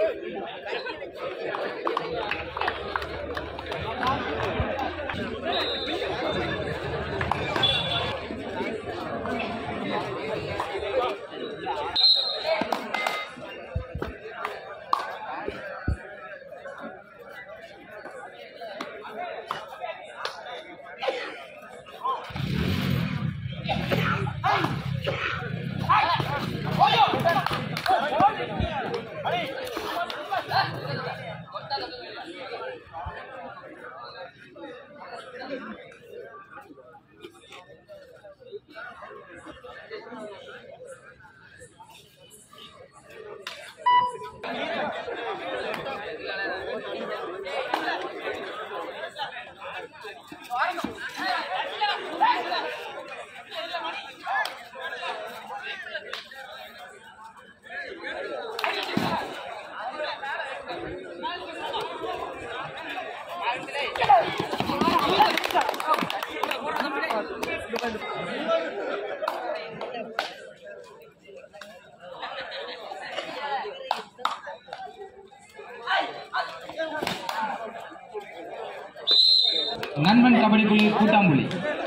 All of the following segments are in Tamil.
நண்பன் கபடி குழு கூட்டாம்புலி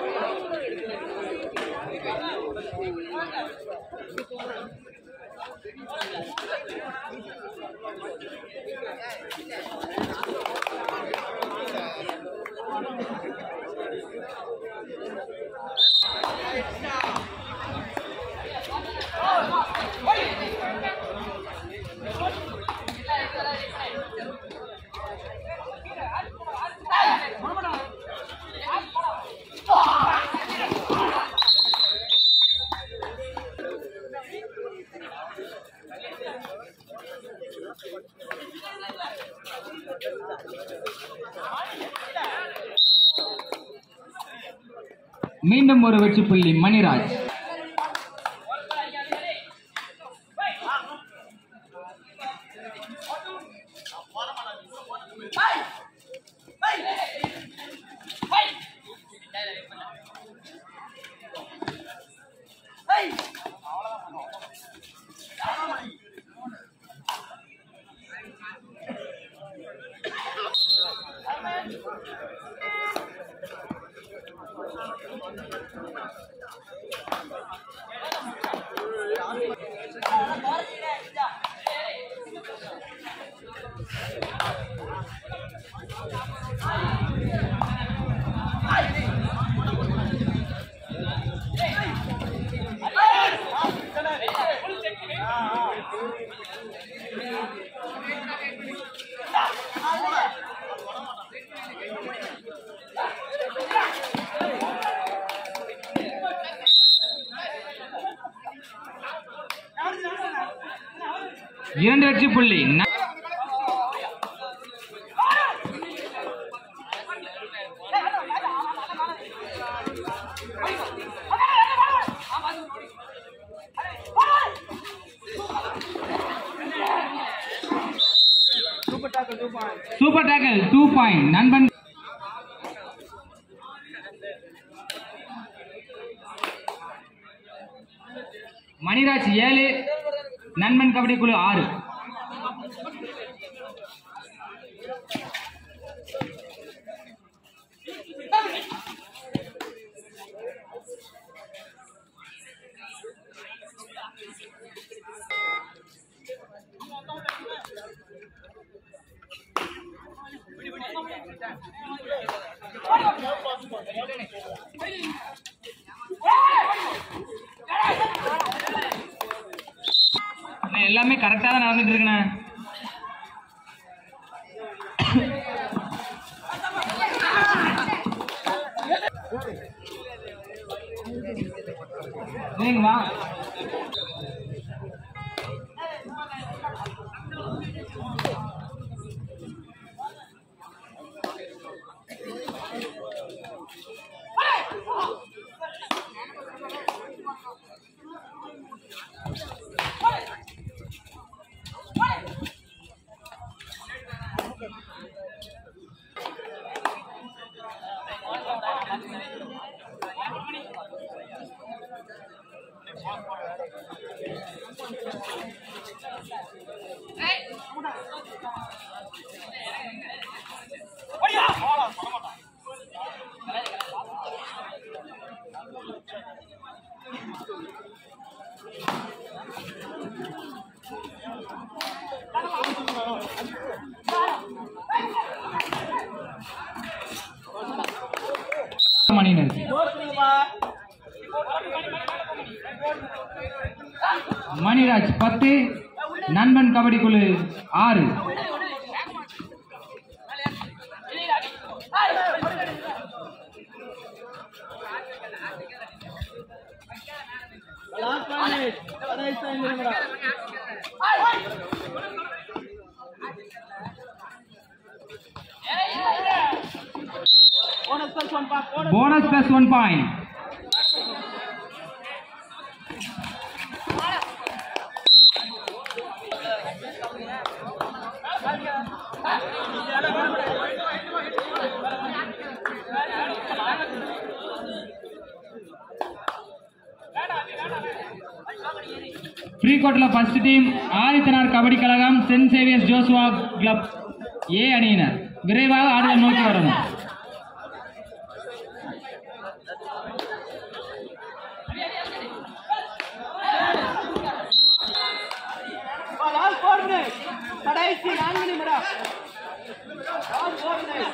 மீண்டும் ஒரு வெற்றி புள்ளி மணிராஜ் இரண்டு வெற்றி புள்ளி ந- சூப்பர் டேக்கல் டூ பாயிண்ட் நண்பன் மணிராஜ் ஏழு நண்பன் கபடி குழு ஆறு அண்ணா, எல்லாமே கரெக்டாக தான் நடந்துட்டு இருக்குண்ணே சரிங்களா மணியினருக்கு மணிராஜ் பத்து நண்பன் கபடி குழு ஆறு bonus plus one point free கோட்ல ஃபர்ஸ்ட் டீம் ஆதித்தனார் கபடி கழகம் Saint Xavier's Joshua club A அணியினர் விரைவாக ஆடுதல் நோக்கி வரணும் கடைசி நான்கு நிமிடம் Last four minutes.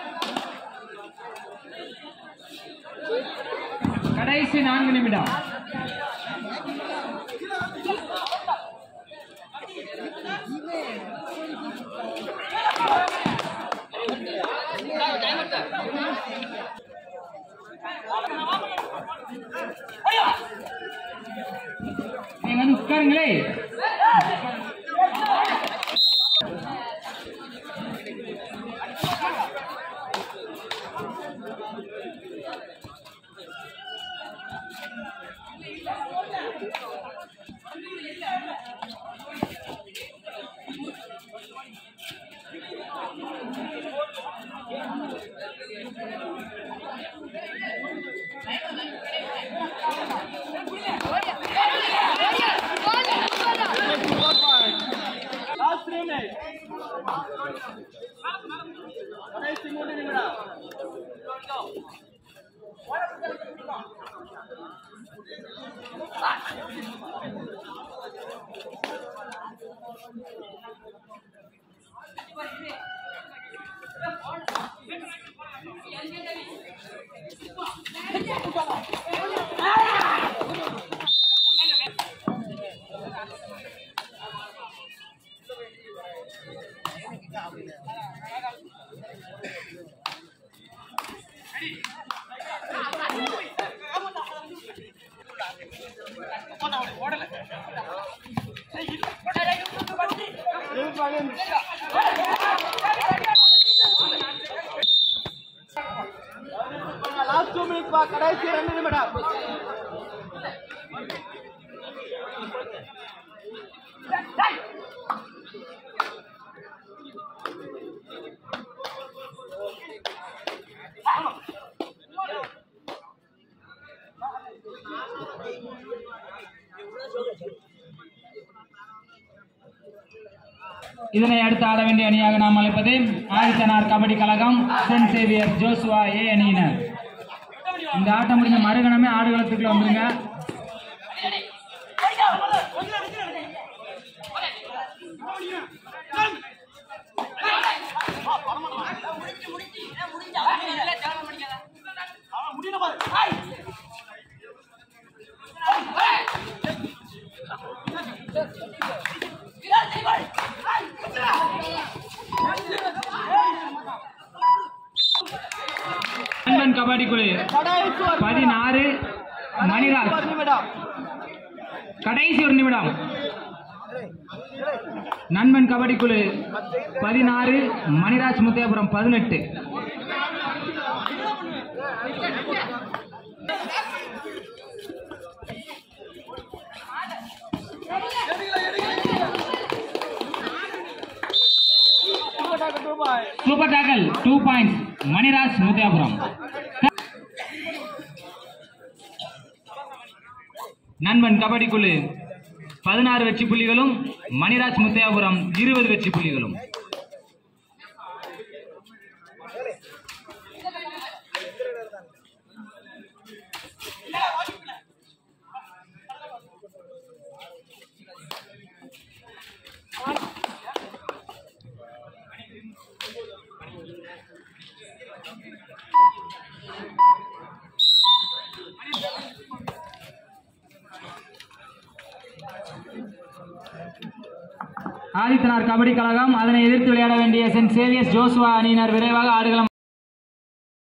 கடைசி நான்கு நிமிடம் நீங்க வந்து உட்காருங்களே Last three minutes. கடைசி மூன்று நிமிடம் லாஸ்ட் டூ மினிட்ஸ் பா கடைசி ரெண்டு நிமிடம் இதனை அடுத்து ஆட வேண்டிய அணியாக நாம் அழைப்பது ஆதித்தனார் கபடி கழகம் சென்ட் சேவியர் ஜோசுவா ஏ அணியினர் இந்த ஆட்டம் முடிஞ்ச மறுகணமே ஆடுகளத்துக்குள்ள வந்துருங்க நண்பன் கபடி குழு கடைசி ஒரு பதினாறு மணிராஜ் ஒரு நிமிடம் கடைசி ஒரு நிமிடம் நண்பன் கபடி குழு பதினாறு மணிராஜ் முத்தையபுரம் பதினெட்டு டூ பாய் super tackle two points Maniraj Muthaiyapuram நண்பன் கபடி குழு பதினாறு வெற்றி புள்ளிகளும் மணிராஜ் முத்தையாபுரம் இருபது வெற்றி புள்ளிகளும் ஆதித்தனார் கபடி கழகம் அதனை எதிர்த்து விளையாட வேண்டிய சென்ட் சேவியர்ஸ் ஜோசுவா அணியினர் விரைவாக ஆடுகளம்